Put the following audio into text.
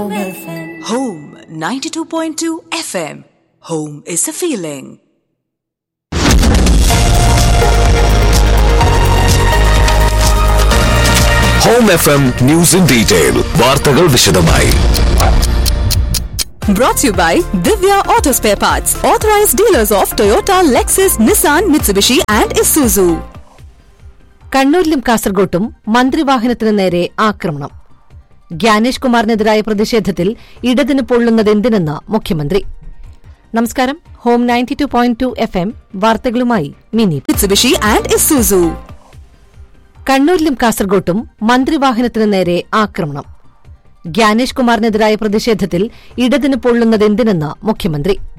Home 92.2 FM. Home is a feeling. Home F M news in detail വാർത്തകൾ വിശദമായി Brought to you by Divya Auto Spare Parts, authorized dealers of Toyota, Lexus, Nissan, Mitsubishi, and Isuzu. കണ്ണൂരിലും കാസർഗോട്ടും മന്ത്രിവാഹനത്തിന് നേരെ ആക്രമണം ഗ്യാനേഷ് കുമാറിനെതിരായ പ്രതിഷേധത്തിൽ ഇടതിന് പൊള്ളുന്നതെന്തിനെന്ന് മുഖ്യമന്ത്രി നമസ്കാരം home ninety two point two F M വാർത്തകളുമായി മിനി Mitsubishi and Isuzu. കണ്ണൂരിലും കാസർഗോട്ടും മന്ത്രിവാഹനത്തിന് നേരെ ആക്രമണം ഗ്യാനേഷ് കുമാറിനെതിരായ പ്രതിഷേധത്തിൽ ഇടതിന് പൊള്ളുന്നതെന്തിനെന്ന് മുഖ്യമന്ത്രി